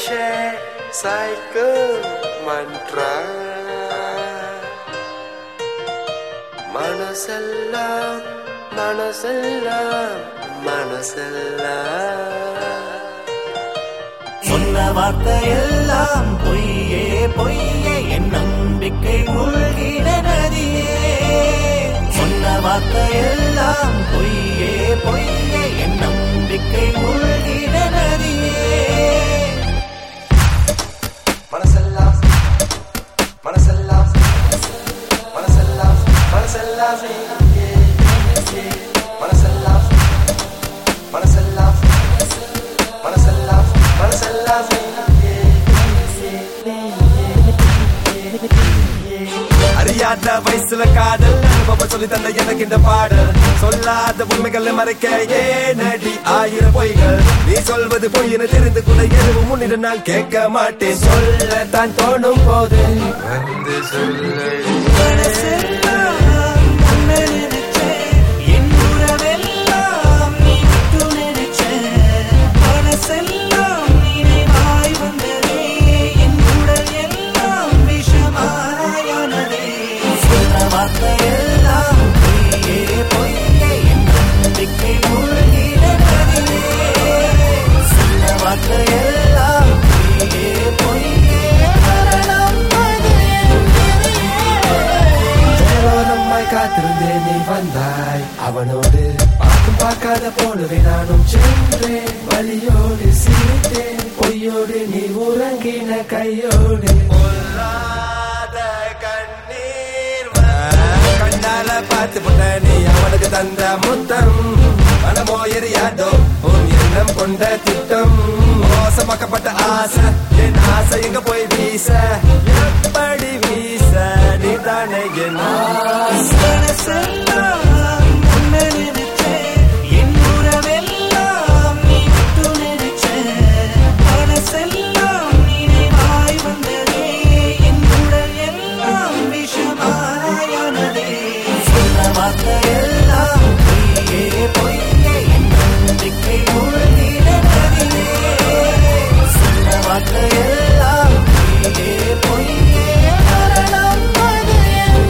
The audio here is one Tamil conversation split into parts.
share cycle mantra மனசெல்லாம் மனசெல்லாம் மனசெல்லாம் சொன்ன வார்த்தையெல்லாம் பொய்யே பொய்யே என் நம்பிக்கை மூழ்கிட நதியே சொன்ன வார்த்தையெல்லாம் பொய்யே பொய்யே என் நம்பிக்கை மூழ்கிட நதியே மனசெல்லாம் மனசெல்லாம் மனசெல்லாம் மனசெல்லாம் நீயே, நீயே. மனசெல்லாம் மனசெல்லாம் மனசெல்லாம் மனசெல்லாம் நீயே, அறியாத வயசுல காதல் அனுபவம் சொல்லி தந்த எனக்கு இந்த பாடல் சொல்லாத உண்மைகளை மறைக்க ஏனடி ஆயிரம் பொய்கள் நீ சொல்வது பொய்னு தெரிந்து கூட எதுவும் முன்னிடம் நான் கேட்க மாட்டேன் சொல்லத்தான் தோணும் போது வந்து சொல்லு மனசெல்லாம் உன்னை நினைச்சேன். என் உறவெல்லாம் நீ விட்டு நினைச்சேன். மனசெல்லாம் நினைவாய் வந்ததே. என் உடல் எல்லாம் விஷமாயானதே. சொன்ன வார்த்தையெல்லாம் பொய்யே, பொய்யே. என் நம்பிக்கை மூழ்கிட நதியே. சொன்ன வார்த்தையெல்லாம் பொய்யே, பொய்யே. மரணம் அது என் ஜனலோரமாய் காத்திருந்தேன் நீ வந்தாய் அவனோடு பார்க்கும் பார்க்காத போலவே நானும் சென்றேன் வலியோடு சிரித்தேன் பொய்யோடு நீ உறங்கின கையோடு பொல்லாத கண்ணீர் கண்ணால பார்த்து போட்ட நீ அவனுக்கு தந்த முத்தம் மனமோ எரியாதோ உன் எண்ணம் கொண்ட திட்டம் மோசமாக்கப்பட்ட ஆசை என் ஆசை எங்க போய் வீச எப்படி வீச நீ தானே என் மனசெல்லாம் உன்னை நினைச்சேன். என் உறவெல்லாம் நீ விட்டு நினைச்சேன். மனசெல்லாம் நினைவாய் வந்ததே. என் உடல் எல்லாம் விஷமாயானதே. சொன்ன வார்த்தையெல்லாம் பொய்யே, பொய்யே. என் நம்பிக்கை மூழ்கிட நதியே. சொன்ன வார்த்தையெல்லாம் பொய்யே, பொய்யே. மரணம் அது என்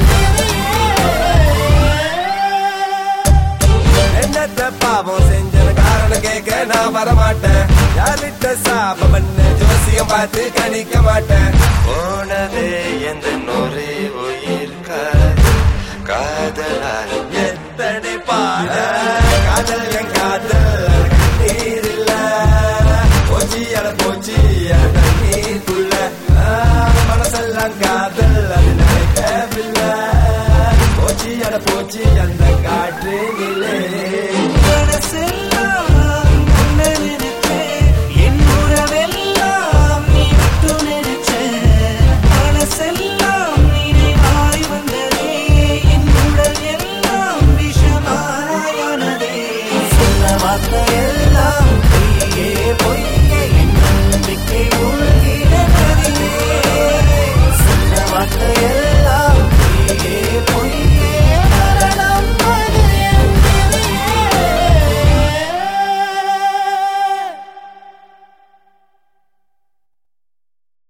விதியே. என்னத்த பாவம் செஞ்சன காரணம் கேட்க நான் வரமாட்டேன் யார்கிட்ட சாபம் பண்ண ஜோசியம் பார்த்து கணிக்க மாட்டேன் போனதே எந்த நொறி உயிர் காதல் காதலால் எத்தனை பாட காதல் என் காதல் நீர் இல்ல போச்சி அட போச்சி அட நீருக்குள்ள மனசெல்லாம் காதல் அது நினைக்கவில்லை போச்சி அட போச்சி அந்த காற்று நிலை மனசெல்லாம் உன்னை நினைச்சேன். என் உறவெல்லாம் நீ விட்டு நினைச்சேன். மனசெல்லாம் நினைவாய் வந்ததே. என் உடல் எல்லாம் விஷமாயானதே. சொன்ன வார்த்தையெல்லாம் பொய்யே, பொய்யே. என் நம்பிக்கை மூழ்கிட நதியே. சொன்ன வார்த்தையெல்லாம்